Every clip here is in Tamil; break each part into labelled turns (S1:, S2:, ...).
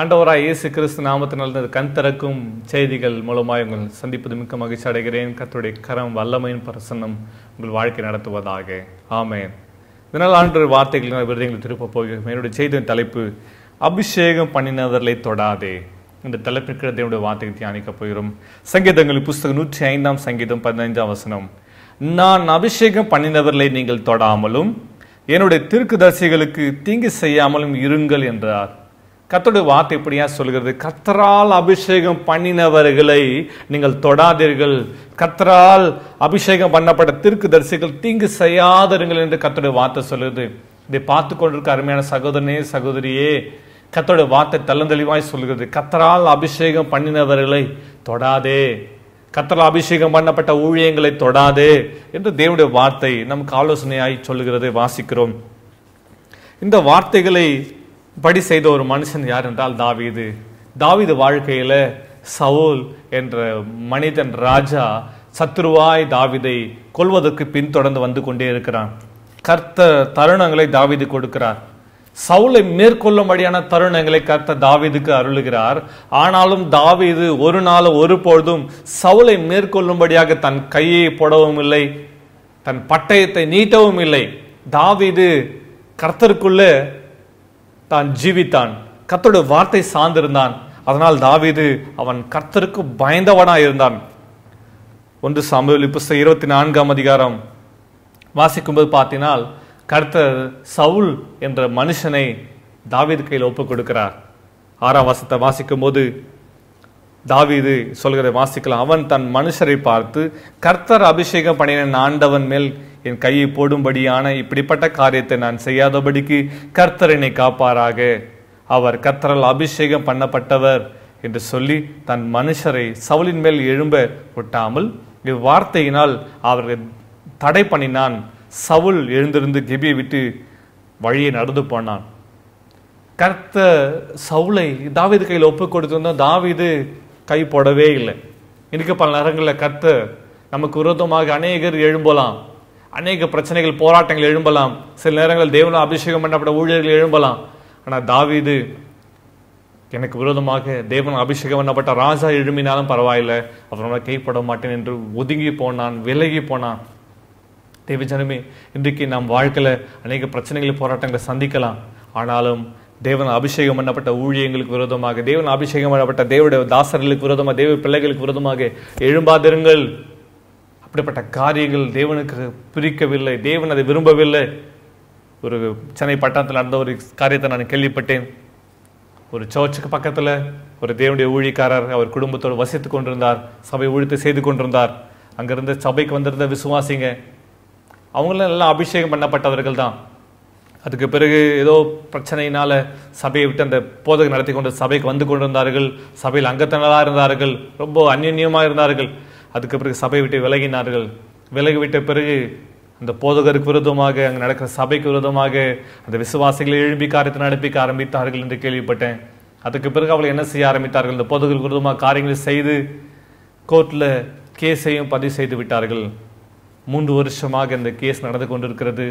S1: ஆண்டவராய் இயேசு கிறிஸ்து நாமத்தினால் இந்த கண் திறக்கும் செய்திகள் மூலமாய் உங்கள் சந்திப்பது மிக்க மகிழ்ச்சி அடைகிறேன் கர்த்தருடைய கரம் வல்லமையின் பிரசன்னம் உங்கள் வாழ்க்கை நடத்துவதாக ஆமென் இதனால் ஆண்டு வார்த்தைகள் விருதுகளை திருப்ப போகிறோம் என்னுடைய செய்தியின் தலைப்பு அபிஷேகம் பண்ணினவர்களை தொடாதே இந்த தலைப்பிற்கு தேவனுடைய வார்த்தையை தியானிக்க போகிறோம் சங்கீதங்கள் புஸ்தகம் நூற்றி ஐந்தாம் சங்கீதம் பதினைஞ்சாம் வசனம் நான் அபிஷேகம் பண்ணினவர்களை நீங்கள் தொடாமலும் என்னுடைய தீர்க்கதரிசிகளுக்கு தீங்கு செய்யாமலும் இருங்கள் என்றார் கர்த்தருடைய வார்த்தை இப்படியா சொல்கிறது கர்த்தரால் அபிஷேகம் பண்ணினவர்களை நீங்கள் தொடாதீர்கள் கர்த்தரால் அபிஷேகம் பண்ணப்பட்ட தீர்க்கதரிசிகள் தீங்கு செய்யாதிருங்கள் என்று கர்த்தருடைய வார்த்தை சொல்லுது இதை பார்த்து கொண்டிருக்க அருமையான சகோதரனே சகோதரியே கர்த்தருடைய வார்த்தை தள்ளந்தெளிவாய் சொல்கிறது கர்த்தரால் அபிஷேகம் பண்ணினவர்களை தொடாதே கர்த்தரால் அபிஷேகம் பண்ணப்பட்ட ஊழியங்களை தொடாதே என்று தேவனுடைய வார்த்தை நமக்கு ஆலோசனையாய் சொல்லுகிறது வாசிக்கிறோம் இந்த வார்த்தைகளை படி செய்த ஒரு மனுஷன் யார் என்றால் தாவீது தாவீது வாழ்க்கையில சவுல் என்ற மனிதன் ராஜா சத்ருவாய் தாவீதை கொல்வதற்கு பின்தொடர்ந்து வந்து கொண்டே இருக்கிறான் கர்த்த தருணங்களை தாவீது கொடுக்கிறார் சவுலை மேற்கொள்ளும்படியான தருணங்களை கர்த்த தாவீதுக்கு அருளுகிறார் ஆனாலும் தாவீது ஒரு நாள் ஒரு பொழுதும் சவுலை மேற்கொள்ளும்படியாக தன் கையை போடவும் இல்லை தன் பட்டயத்தை நீட்டவும் இல்லை தாவீது கர்த்தருக்குள்ளே தான் ஜீவித்தான் கர்த்தருடைய வார்த்தை சார்ந்திருந்தான் அதனால் தாவீது அவன் கர்த்தருக்கு பயந்தவனா இருந்தான் ஒன்று சாமுவேல் புஸ்தகம் இருபத்தி நான்காம் அதிகாரம் வாசிக்கும்போது பார்த்தினால் கர்த்தர் சவுல் என்ற மனுஷனை தாவீது கையில் ஒப்புக் கொடுக்கிறார் ஆறாம் வசத்தை வாசிக்கும் போது தாவீது சொல்கிறதை வாசிக்கலாம் அவன் தன் மனுஷரை பார்த்து கர்த்தர் அபிஷேகம் பண்ணின ஆண்டவன் மேல் என் கையை போடும்படியான இப்படிப்பட்ட காரியத்தை நான் செய்யாதபடிக்கு கர்த்தர் என்னை காப்பாராக அவர் கர்த்தரால் அபிஷேகம் பண்ணப்பட்டவர் என்று சொல்லி தன் மனுஷரை சவுலின் மேல் எழும்ப விட்டாமல் இவ்வார்த்தையினால் அவர்கள் தடை பண்ணினான் சவுல் எழுந்திருந்து கெபியை விட்டு வழியை நடந்து போனான் கர்த்த சவுலை தாவீது கையில் ஒப்பு கொடுத்திருந்தோம் தாவீது கை போடவே இல்லை இன்னைக்கு பல நேரங்களில் கர்த்த நமக்கு விரோதமாக அநேகர் எழும்பலாம் அநேக பிரச்சனைகள் போராட்டங்கள் எழும்பலாம் சில நேரங்களில் தேவன அபிஷேகம் பண்ணப்பட்ட ஊழியர்கள் எழும்பலாம் ஆனால் தாவீது எனக்கு விரோதமாக தேவன் அபிஷேகம் பண்ணப்பட்ட ராஜா எழும்பினாலும் பரவாயில்லை அவரோட கைப்பட மாட்டேன் என்று ஒதுங்கி போனான் விலகி போனான் தேவ ஜனமே இன்றைக்கு நாம் வாழ்க்கையில் அநேக பிரச்சனைகளை போராட்டங்களை சந்திக்கலாம் ஆனாலும் தேவன் அபிஷேகம் பண்ணப்பட்ட ஊழியங்களுக்கு விரோதமாக தேவன் அபிஷேகம் பண்ணப்பட்ட தேவடைய தாசர்களுக்கு விரோதமாக தேவ பிள்ளைகளுக்கு விரோதமாக எழும்பாதிருங்கள் அப்படிப்பட்ட காரியங்கள் தேவனுக்கு பிரிக்கவில்லை தேவன் அதை விரும்பவில்லை ஒரு சென்னை பட்டணத்தில் நடந்த ஒரு காரியத்தை நான் கேள்விப்பட்டேன் ஒரு சர்ச்சுக்கு பக்கத்தில் ஒரு தேவனுடைய ஊழியக்காரர் அவர் குடும்பத்தோடு வசித்து கொண்டிருந்தார் சபை ஊழித்து செய்து கொண்டிருந்தார் அங்கிருந்து சபைக்கு வந்திருந்த விசுவாசிங்க அவங்களும் எல்லாம் அபிஷேகம் பண்ணப்பட்டவர்கள் தான் அதுக்கு பிறகு ஏதோ பிரச்சனையினால சபையை விட்டு அந்த போதகை நடத்தி கொண்டு சபைக்கு வந்து கொண்டிருந்தார்கள் சபையில் அங்கத்தினராக இருந்தார்கள் ரொம்ப அந்யுன்யமாக இருந்தார்கள் அதுக்கு பிறகு சபையை விட்டு விலகினார்கள் விலகி விட்ட பிறகு அந்த போதகருக்கு விரோதமாக அங்கே நடக்கிற சபைக்கு விரோதமாக அந்த விசுவாசிகளை எழும்பி காரியத்தை நடப்பிக்க ஆரம்பித்தார்கள் என்று கேள்விப்பட்டேன் அதுக்கு பிறகு அவளை என்ன செய்ய ஆரம்பித்தார்கள் இந்த போதகருக்கு விரோதமாக காரியங்களை செய்து கோர்ட்டில் கேஸையும் பதிவு செய்து விட்டார்கள் மூன்று வருஷமாக இந்த கேஸ் நடந்து கொண்டிருக்கிறது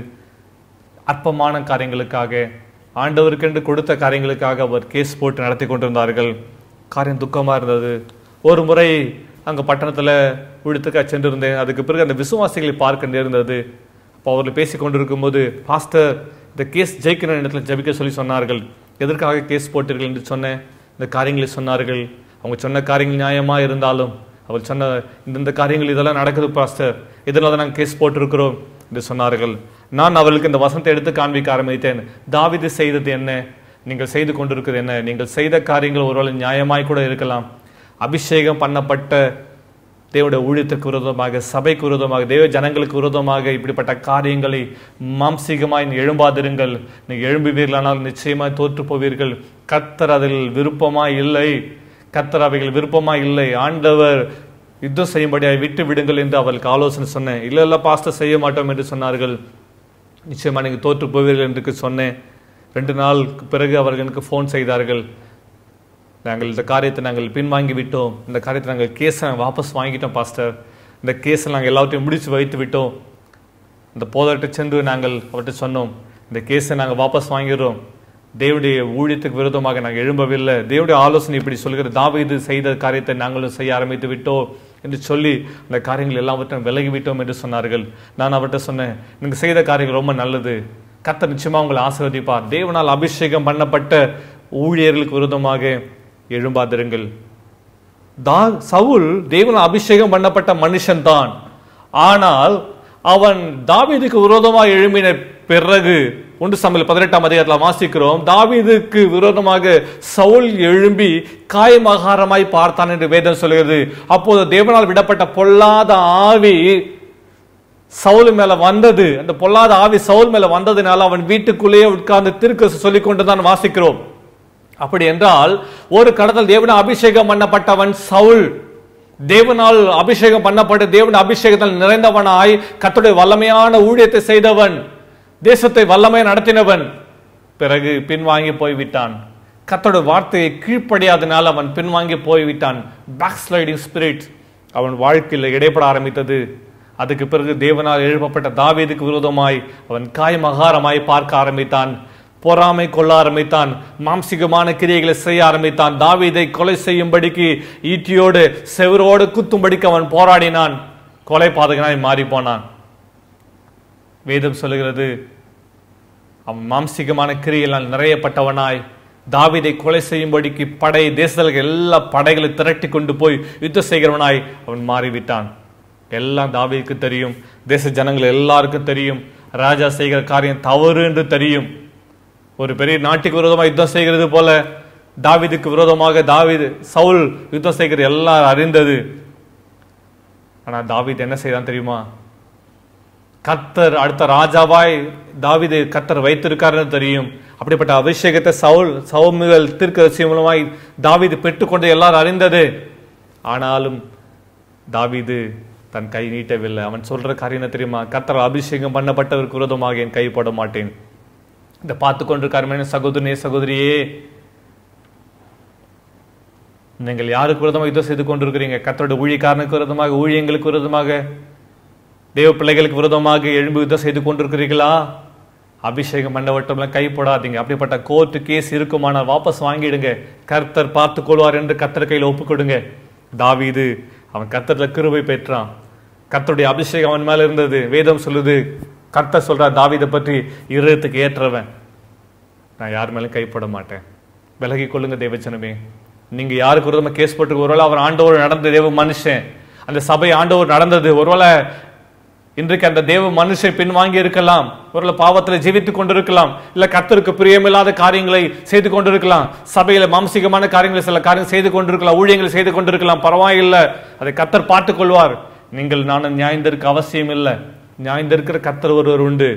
S1: அற்பமான காரியங்களுக்காக ஆண்டவருக்கென்று கொடுத்த காரியங்களுக்காக அவர் கேஸ் போட்டு நடத்தி கொண்டிருந்தார்கள் காரியம் துக்கமாக இருந்தது ஒரு முறை அங்கே பட்டணத்தில் விழுத்துக்கா சென்றிருந்தேன் அதுக்கு பிறகு அந்த விசுவாசிகளை பார்க்க நேர்ந்தது அப்போ அவர்கள் பேசி கொண்டிருக்கும் போது பாஸ்டர் இந்த கேஸ் ஜெயிக்கிற இடத்துல ஜபிக்க சொல்லி சொன்னார்கள் எதற்காக கேஸ் போட்டீர்கள் என்று சொன்ன இந்த காரியங்களை சொன்னார்கள் அவங்க சொன்ன காரியங்கள் நியாயமாக இருந்தாலும் அவர் சொன்ன இந்த காரியங்கள் இதெல்லாம் நடக்குது பாஸ்டர் இதனால தான் நாங்கள் கேஸ் போட்டிருக்கிறோம் என்று சொன்னார்கள் நான் அவர்களுக்கு இந்த வசனத்தை எடுத்து காண்பிக்க ஆரம்பித்தேன் தாவிது செய்தது என்ன நீங்கள் செய்து கொண்டிருக்கிறது என்ன நீங்கள் செய்த காரியங்கள் ஒருவேளை நியாயமாய் கூட இருக்கலாம் அபிஷேகம் பண்ணப்பட்ட தேவனுடைய ஊழியத்திற்கு விரோதமாக சபைக்கு விரோதமாக தேவ ஜனங்களுக்கு விரோதமாக இப்படிப்பட்ட காரியங்களை மாம்சீகமாய் எழும்பாதிருங்கள் நீங்கள் எழும்புவீர்களானால் நிச்சயமாய் தோற்று போவீர்கள் கத்தர் அதில் விருப்பமாய் இல்லை கத்தர் அவைகள் விருப்பமா இல்லை ஆண்டவர் யுத்தம் செய்யும்படியாக விட்டு விடுங்கள் என்று அவர்களுக்கு ஆலோசனை சொன்னேன் இல்லை இல்லை பாஸ்டர் செய்ய மாட்டோம் என்று சொன்னார்கள் நிச்சயமா நீங்கள் தோற்று போவீர்கள் என்று சொன்னேன் ரெண்டு நாளுக்கு பிறகு அவர்கள் எனக்கு ஃபோன் செய்தார்கள் நாங்கள் இந்த காரியத்தை நாங்கள் பின்வாங்கி விட்டோம் இந்த காரியத்தை நாங்கள் கேஸை வாபஸ் வாங்கிட்டோம் பாஸ்டர் இந்த கேஸை நாங்கள் எல்லாத்தையும் முடிச்சு வைத்து விட்டோம் இந்த போதர்கிட்ட சென்று நாங்கள் அவர்கிட்ட சொன்னோம் இந்த கேஸை நாங்கள் வாபஸ் வாங்கிடுறோம் தேவனுடைய ஊழியத்துக்கு விரோதமாக நாங்கள் எழும்பவில்லை தேவனுடைய ஆலோசனை இப்படி சொல்கிறது தாவீது செய்த காரியத்தை நாங்களும் செய்ய ஆரம்பித்து விட்டோம் என்று சொல்லி அந்த காரியங்கள் எல்லாவற்றையும் விலகி விட்டோம் என்று சொன்னார்கள் நான் அவர்கிட்ட சொன்னேன் நீங்கள் செய்த காரியங்கள் ரொம்ப நல்லது கர்த்தர் நிச்சயமா உங்களை ஆசீர்வதிப்பார் தேவனால் அபிஷேகம் பண்ணப்பட்ட ஊழியர்களுக்கு விரோதமாக எழும்பாதிருங்கள் தா சவுல் தேவனால் அபிஷேகம் பண்ணப்பட்ட மனுஷன்தான் ஆனால் அவன் தாவீதுக்கு விரோதமாக எழும்பின பிறகு ஒன்று சமையல் பதினெட்டாம் அதிகாரத்தில் வாசிக்கிறோம் தாவீதுக்கு விரோதமாக சவுல் எழும்பி காயமகாரமாய் பார்த்தான் என்று வேதம் சொல்கிறது அப்போது தேவனால் விடப்பட்ட பொல்லாத ஆவி சவுல் மேல வந்தது அந்த பொல்லாத ஆவி சவுல் மேல வந்ததுனால அவன் வீட்டுக்குள்ளேயே உட்கார்ந்து திருக்கு சொல்லிக் கொண்டுதான் வாசிக்கிறோம் அப்படி என்றால் ஒரு கடத்தல் தேவன அபிஷேகம் பண்ணப்பட்டவன் சவுல் தேவனால் அபிஷேகம் பண்ணப்பட்ட தேவன் அபிஷேகத்தால் நிறைந்தவனாய் கர்த்தருடைய வல்லமையான ஊழியத்தை செய்தவன் தேசத்தை வல்லமை நடத்தினவன் பிறகு பின்வாங்கி போய்விட்டான் கர்த்தருடைய வார்த்தையை கீழ்ப்படியாதனால் அவன் பின்வாங்கி போய்விட்டான் பேக் ஸ்லைடிங் ஸ்பிரிட் அவன் வாழ்க்கையில் இடைப்பட ஆரம்பித்தது அதுக்கு பிறகு தேவனால் எழுப்பப்பட்ட தாவீதுக்கு விரோதமாய் அவன் காயமகாரமாய் பார்க்க ஆரம்பித்தான் பொறாமை கொள்ள ஆரம்பித்தான் மாம்சிகமான கிரியைகளை செய்ய ஆரம்பித்தான் தாவீதை கொலை செய்யும்படிக்கு ஈட்டியோடு செவரோடு குத்தும்படிக்கு அவன் போராடினான் கொலை பாதகனாய் மாறி போனான் வேதம் சொல்லுகிறது அவன் மாம்சிகமான கிரியைகளால் நிறையப்பட்டவனாய் தாவீதை கொலை செய்யும்படிக்கு படை தேசத்தில் எல்லா படைகளை திரட்டி கொண்டு போய் யுத்தம் செய்கிறவனாய் அவன் மாறிவிட்டான் எல்லாம் தாவீதுக்கு தெரியும் தேச ஜனங்கள் எல்லாருக்கும் தெரியும் ராஜா செய்கிற காரியம் தவறு என்று தெரியும் ஒரு பெரிய நாட்டுக்கு விரோதமாக யுத்தம் செய்கிறது போல தாவீதுக்கு விரோதமாக தாவீது சவுல் யுத்தம் செய்கிறது எல்லாம் அறிந்தது ஆனா தாவீது என்ன செய்தான் தெரியுமா கத்தர் அடுத்த ராஜாவாய் தாவீது கத்தர் வைத்திருக்காருன்னு தெரியும் அப்படிப்பட்ட அபிஷேகத்தை சவுல் சவுமுகள் தீர்க்கதரிசி மூலமாய் தாவீது பெற்றுக்கொண்டு எல்லாரும் அறிந்தது ஆனாலும் தாவீது தன் கை நீட்டவில்லை அவன் சொல்ற காரியம் என்ன தெரியுமா கத்தர் அபிஷேகம் பண்ணப்பட்டவருக்கு விரோதமாக என் கை போட மாட்டேன் இந்த பார்த்து கொண்டிருக்காருமே சகோதரனே சகோதரியே நீங்கள் யாருக்கு விரோதமாக யுத்தம் செய்து கொண்டிருக்கிறீங்க கத்தரோட ஊழியக்காரனுக்கு விரோதமாக ஊழியங்களுக்கு விரோதமாக தேவ பிள்ளைகளுக்கு விரோதமாக எழும்பி யுத்தம் செய்து கொண்டிருக்கிறீர்களா அபிஷேகம் பண்ணவட்டம்லாம் கை போடாதீங்க அப்படிப்பட்ட கோர்ட்டு கேஸ் இருக்குமானால் வாபஸ் வாங்கிடுங்க கர்த்தர் பார்த்து கொள்வார் என்று கர்த்தர் கையில் ஒப்பு கொடுங்க தாவீது அவன் கர்த்தர்ல கிருபை பெற்றான் கர்த்தருடைய அபிஷேகம் அவன் மேல இருந்தது வேதம் சொல்லுது கர்த்தர் சொல்றார் தாவீதை பற்றி இருதயத்துக்கு ஏற்றவன் நான் யார் மேலும் கைப்பட மாட்டேன் விலகி கொள்ளுங்க தேவச்சனமே நீங்க யாருக்கு விரோதமா கேஸ் போட்டு ஒருவேளை அவர் ஆண்டவர் நடந்த தேவ மனுஷன் அந்த சபை ஆண்டவர் நடந்தது ஒருவேளை இன்றைக்கு அந்த தேவ மனுஷன் பின்வாங்கி இருக்கலாம் ஒருவேளை பாவத்துல ஜீவித்துக் கொண்டிருக்கலாம் இல்ல கர்த்தருக்கு பிரியமில்லாத காரியங்களை செய்து கொண்டிருக்கலாம் சபையில மாம்சிகமான காரியங்களை சில காரியம் செய்து கொண்டிருக்கலாம் ஊழியங்களை செய்து கொண்டிருக்கலாம் பரவாயில்லை அதை கர்த்தர் பார்த்துக் கொள்வார் நீங்கள் நானும் நியாயந்திருக்க அவசியம் இல்லை நியாயந்திருக்கிற கர்த்தர் ஒருவர் உண்டு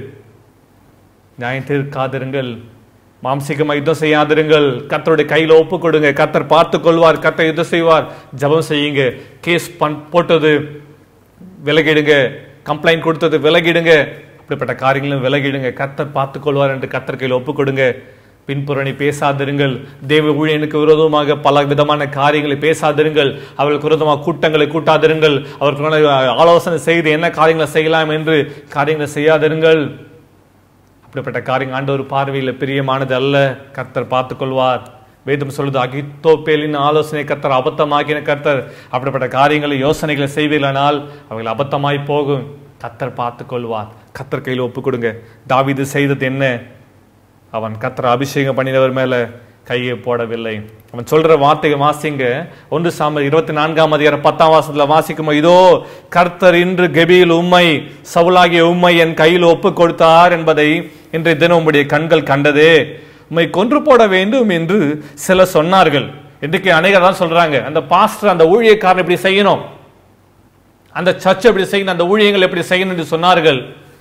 S1: நியாயம் தீர்க்காதிருங்கள் மாம்சிகமா யுத்தம் செய்யாதிருங்கள் கர்த்தருடைய கையில ஒப்பு கொடுங்க கர்த்தர் பார்த்து கொள்வார் கர்த்தர் யுத்தம் செய்வார் ஜெபம் செய்யுங்க கேஸ் பண் போட்டது விலகிடுங்க கம்ப்ளைண்ட் கொடுத்தது விலகிடுங்க அப்படிப்பட்ட காரியங்களும் விலகிடுங்க கர்த்தர் பார்த்து கொள்வார் என்று கர்த்தர் கையில் ஒப்பு கொடுங்க பின்புறணி பேசாதிருங்கள் தேவ ஊழியனுக்கு விரோதமாக பல விதமான காரியங்களை பேசாதிருங்கள் அவர்களுக்கு விரோதமாக கூட்டங்களை கூட்டாதிருங்கள் அவருக்கு ஆலோசனை செய்து என்ன காரியங்களை செய்யலாம் என்று காரியங்களை செய்யாதிருங்கள் அப்படிப்பட்ட காரியம் ஆண்டவர் பார்வையில் பிரியமானது அல்ல கர்த்தர் பார்த்துக் கொள்வார் வேதம் சொல்லுது அகித்தோப்பேலின் ஆலோசனை கர்த்தர் அபத்தமாக்கின கர்த்தர் அப்படிப்பட்ட காரியங்களை யோசனைகளை செய்வீர்களானால் அவர்கள் அபத்தமாய் போகும் கர்த்தர் பார்த்துக் கொள்வார் கர்த்தர் கையில் ஒப்பு கொடுங்க தாவீது செய்தது என்ன அவன் கர்த்தர் அபிஷேகம் பண்ணினவர் மேல கையை போடவில்லை அவன் சொல்ற வார்த்தையை வாசிங்க ஒன்று சாம இருபத்தி நான்காம் அதிகாரம் பத்தாம் வாசத்துல வாசிக்கும் இதோ கர்த்தர் இன்று கெபியில் உம்மை சவுலாகிய உம்மை என் கையில் ஒப்பு கொடுத்தார் என்பதை இன்றைய தினம் உம்முடைய கண்கள் கண்டதே உம்மை கொன்று போட வேண்டும் என்று சிலர் சொன்னார்கள் இன்றைக்கு அநேகர் தான் சொல்றாங்க அந்த பாஸ்டர் அந்த ஊழியக்காரன் இப்படி செய்யணும் அந்த சர்ச் எப்படி செய்யணும் அந்த ஊழியங்கள் எப்படி செய்யணும் என்று சொன்னார்கள்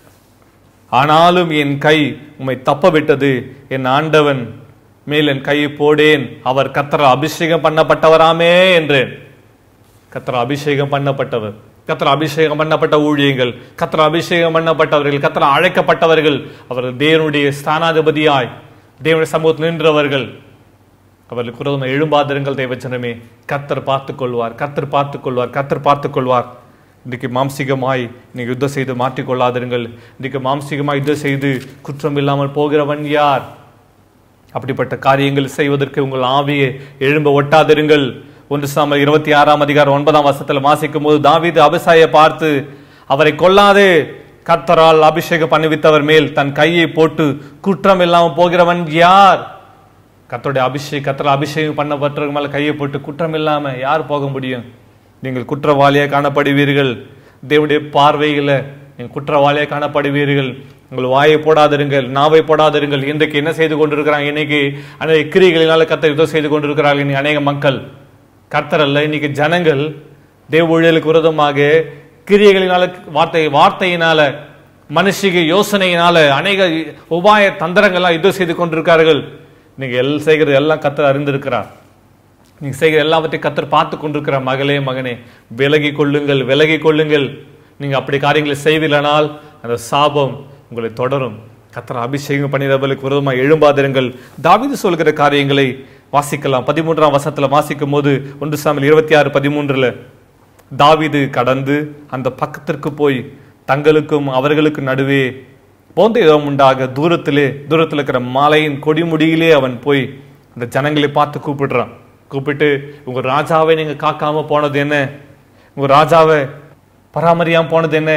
S1: ஆனாலும் என் கை உம்மை தப்ப விட்டது என் ஆண்டவன் மேல் என் கையை போடேன் அவர் கத்தர அபிஷேகம் பண்ணப்பட்டவராமே என்றேன் கத்தர அபிஷேகம் பண்ணப்பட்டவர் கத்தர அபிஷேகம் பண்ணப்பட்ட ஊழியங்கள் கத்தர அபிஷேகம் பண்ணப்பட்டவர்கள் கத்தர அழைக்கப்பட்டவர்கள் அவர்கள் தேவனுடைய ஸ்தானாதிபதியாய் தேவனுடைய சமூகத்தில் நின்றவர்கள் அவர்களுக்கு விரோதமாக எழும்பாதிருங்கள் தேவச்சனமே கத்தர் பார்த்துக் கொள்வார் கத்தர் பார்த்துக் கொள்வார் கத்தர் பார்த்துக் கொள்வார் இன்றைக்கு மாம்சிகமாய் நீங்கள் யுத்தம் செய்து மாற்றிக்கொள்ளாதிருங்கள் இன்றைக்கு மாம்சிகமாய் யுத்தம் செய்து குற்றம் இல்லாமல் போகிறவன் யார் அப்படிப்பட்ட காரியங்கள் செய்வதற்கு உங்கள் ஆவியை எழும்ப ஒட்டாதிருங்கள் ஒன்று சாமல் இருபத்தி ஆறாம் அதிகாரம் ஒன்பதாம் வருஷத்துல வாசிக்கும் போது தாவீது அபிசாயை பார்த்து அவரை கொல்லாதே கர்த்தரால் அபிஷேகம் பண்ணுவித்தவர் மேல் தன் கையை போட்டு குற்றம் இல்லாமல் போகிறவன் யார் கர்த்தருடைய அபிஷேக் கர்த்தர் அபிஷேகம் பண்ணப்பட்டவங்க மேல கையை போட்டு குற்றம் இல்லாம யார் போக முடியும் நீங்கள் குற்றவாளியாக காணப்படுவீர்கள் தேவனுடைய பார்வையில நீங்கள் குற்றவாளியாக காணப்படுவீர்கள் உங்கள் வாயை போடாதிருங்கள் நாவை போடாதிருங்கள் இன்றைக்கு என்ன செய்து கொண்டிருக்கிறாங்க இன்னைக்கு அநேக கிரிகளினால கர்த்தர் இதோ செய்து கொண்டிருக்கிறார்கள் இன்னைக்கு அநேக மக்கள் கர்த்தர் அல்ல இன்னைக்கு ஜனங்கள் தேவ ஊழியலுக்கு விரோதமாக கிரியைகளினால வார்த்தை வார்த்தையினால மனுஷிக யோசனையினால அநேக உபாய தந்திரங்கள்லாம் இது செய்து கொண்டிருக்கார்கள் நீங்க எல் செய்கிறது எல்லாம் கத்தர் அறிந்திருக்கிறார் நீங்க செய்கிற எல்லாவற்றையும் கத்தர் பார்த்து கொண்டிருக்கிற மகளே மகனே விலகி கொள்ளுங்கள் விலகி கொள்ளுங்கள் நீங்க அப்படி காரியங்களை செய்வீர்களானால் அந்த சாபம் உங்களை தொடரும் கத்தர் அபிஷேகம் பண்ணினவர்களுக்கு விரோதமாக எழும்பாதிருங்கள் தாவீது சொல்கிற காரியங்களை வாசிக்கலாம் பதிமூன்றாம் வசனத்துல வாசிக்கும் போது ஒன்று சாமியில் இருபத்தி ஆறு பதிமூன்றுல தாவீது கடந்து அந்த பக்கத்திற்கு போய் தங்களுக்கும் அவர்களுக்கு நடுவே போந்த இடம் உண்டாக தூரத்திலே தூரத்தில் இருக்கிற மாலையின் கொடிமுடியிலே அவன் போய் அந்த ஜனங்களை பார்த்து கூப்பிடுறான் கூப்பிட்டு உங்க ராஜாவை நீங்க காக்காம போனது என்ன உங்க ராஜாவை பராமரியாம போனது என்ன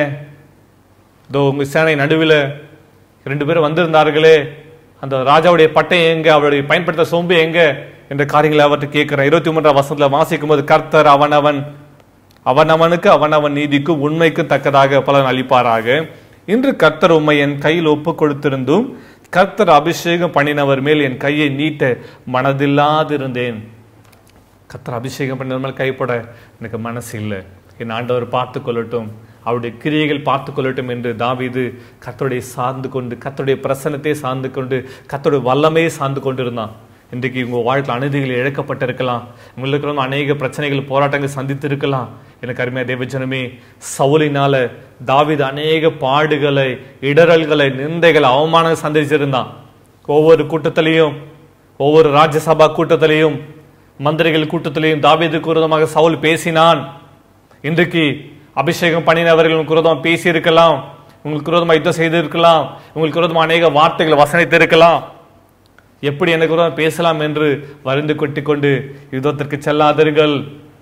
S1: இதோ உங்க சேனை நடுவில் ரெண்டு பேரும் வந்திருந்தார்களே அந்த ராஜாவுடைய பட்டயம் எங்க அவருடைய பயன்படுத்த சொம்பு எங்க என்ற காரியங்களை அவர்கிட்ட கேட்கிறேன் இருபத்தி மூன்றாம் வசனத்துல வாசிக்கும் போது கர்த்தர் அவனவன் அவனவனுக்கு அவனவன் நீதிக்கும் உண்மைக்கும் தக்கதாக பலன் அளிப்பாராக இன்று கர்த்தர் உம்மை என் கையில் ஒப்பு கொடுத்திருந்தும் கர்த்தர் அபிஷேகம் பண்ணினவர் மேல் என் கையை நீட்ட மனதில்லாதிருந்தேன் கர்த்தர் அபிஷேகம் பண்ணது மேல் கைப்பட எனக்கு மனசு இல்லை என் ஆண்டவர் பார்த்து கொள்ளட்டும் அவருடைய கிரியைகள் பார்த்து கொள்ளட்டும் என்று தாவீது கர்த்தருடைய சார்ந்து கொண்டு கர்த்தருடைய பிரசன்னத்தை சார்ந்து கொண்டு கர்த்தருடைய வல்லமையை சார்ந்து கொண்டிருந்தான் இன்றைக்கு உங்க வாழ்க்கையில் அநீதிகள் இழக்கப்பட்டிருக்கலாம் உங்களுக்கு வந்து அநேக பிரச்சனைகள் போராட்டங்கள் சந்தித்து இருக்கலாம் எனக்கு அருமையா தேவஜனமே சவுலினால தாவீது அநேக பாடுகளை இடரல்களை நிந்தைகளை அவமானங்களை சந்திச்சிருந்தான் ஒவ்வொரு கூட்டத்திலையும் ஒவ்வொரு ராஜ்யசபா கூட்டத்திலையும் மந்திரிகள் கூட்டத்திலையும் தாவீதுக்கு விரோதமாக சவுல் பேசினான் இன்றைக்கு அபிஷேகம் பண்ணினவர்கள் உங்களுக்கு விரோதமாக பேசி இருக்கலாம் உங்களுக்கு விரோதமாக யுத்தம் செய்து இருக்கலாம் உங்களுக்கு விரோதமாக அநேக வார்த்தைகளை வசனித்து இருக்கலாம் எப்படி எனக்கு விரோதமாக பேசலாம் என்று வருந்து கொட்டி கொண்டு யுத்தத்திற்கு செல்லாதீர்கள்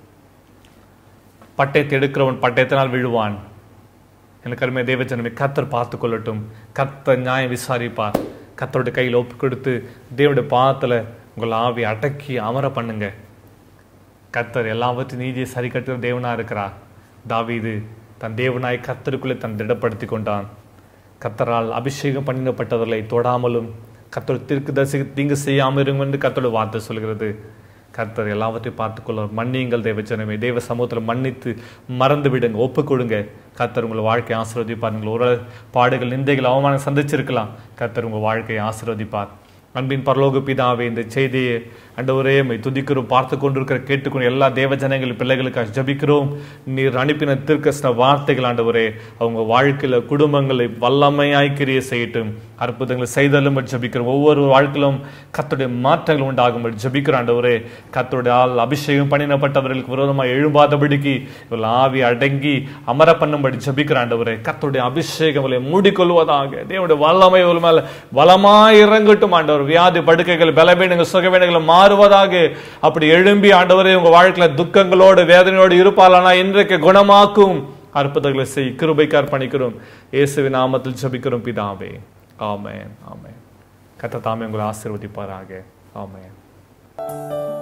S1: பட்டயத்தை எடுக்கிறவன் பட்டயத்தினால் விழுவான் எனக்கு அருமையா தேவஜனமே கத்தர் பார்த்து கொள்ளட்டும் கத்தர் நியாயம் விசாரிப்பார் கத்தருடைய கையில் ஒப்பு கொடுத்து தேவனுடைய பாதத்துல உங்கள் ஆவி அடக்கி அமர பண்ணுங்க கத்தர் எல்லாவற்றையும் நீதியை சரி கட்டுற தேவனா இருக்கிறார் தாவீது தன் தேவனாய் கத்தருக்குள்ளே தன் திடப்படுத்தி கொண்டான் கத்தரால் அபிஷேகம் பண்ணினப்பட்டவர்களை தொடாமலும் கத்தர் திருக்கு தரிசி தீங்கு செய்யாமல் இருங்க என்று கத்தோட வார்த்தை சொல்கிறது கர்த்தர் எல்லாவற்றையும் பார்த்துக்கொள்ள மன்னியுங்கள் தேவச்சனமே தேவ சமூகத்தில் மன்னித்து மறந்து விடுங்க ஒப்பு கொடுங்க கர்த்தர் உங்கள் வாழ்க்கையை ஆசீர்வதிப்பார் நீங்கள் ஒரு பாடுகள் நிந்தைகள் அவமானம் சந்திச்சிருக்கலாம் கர்த்தர் உங்கள் வாழ்க்கையை ஆசீர்வதிப்பார் அன்பின் பரலோக பிதாவே இந்த செய்தியை அண்டவரே மை துதிக்கிறோம் பார்த்து கொண்டிருக்கிற கேட்டுக்கொண்டு எல்லா தேவஜனங்கள் பிள்ளைகளுக்காக ஜபிக்கிறோம் நீர் அனுப்பின திருக்கஷ்ட வார்த்தைகள் ஆண்டவரே அவங்க வாழ்க்கையில குடும்பங்களை வல்லமையாய் கிரிய செய்யட்டும் அற்புதங்களை செய்தலும் ஜபிக்கிறோம் ஒவ்வொரு வாழ்க்கையிலும் கத்துடைய மாற்றங்கள் உண்டாகும்படி ஜபிக்கிறோம் ஆண்டவரே கத்துடைய ஆள் அபிஷேகம் பண்ணினப்பட்டவர்களுக்கு விரோதமாக எழும்பாதபடிக்கு இவள் ஆவி அடங்கி அமர பண்ணும்படி ஜபிக்கிற ஆண்டவரே கத்துடைய அபிஷேகம் இவளை மூடிக்கொள்வதாக தேவனுடைய வல்லமை இவள் மேல வளமாய் இறங்கட்டும் ஆண்டவர் வியாதி படுக்கைகள் பலவீனங்கள் சுகவீனங்கள் மாறுவதாக அப்படி எழும்பி ஆண்டவரே உங்க வாழ்க்கையில துக்கங்களோடு வேதனையோடு இருப்பாளானா இன்றைக்கு குணமாக்கும் அற்புதங்களை செய் கிருபைக்கு அர்ப்பணிக்கிறோம் இயேசுவின் நாமத்தில் ஜபிக்கிறோம் பிதாவே ஆமென் ஆமென் கத்த தாமே உங்களை ஆசீர்வதிப்பாராக ஆமென்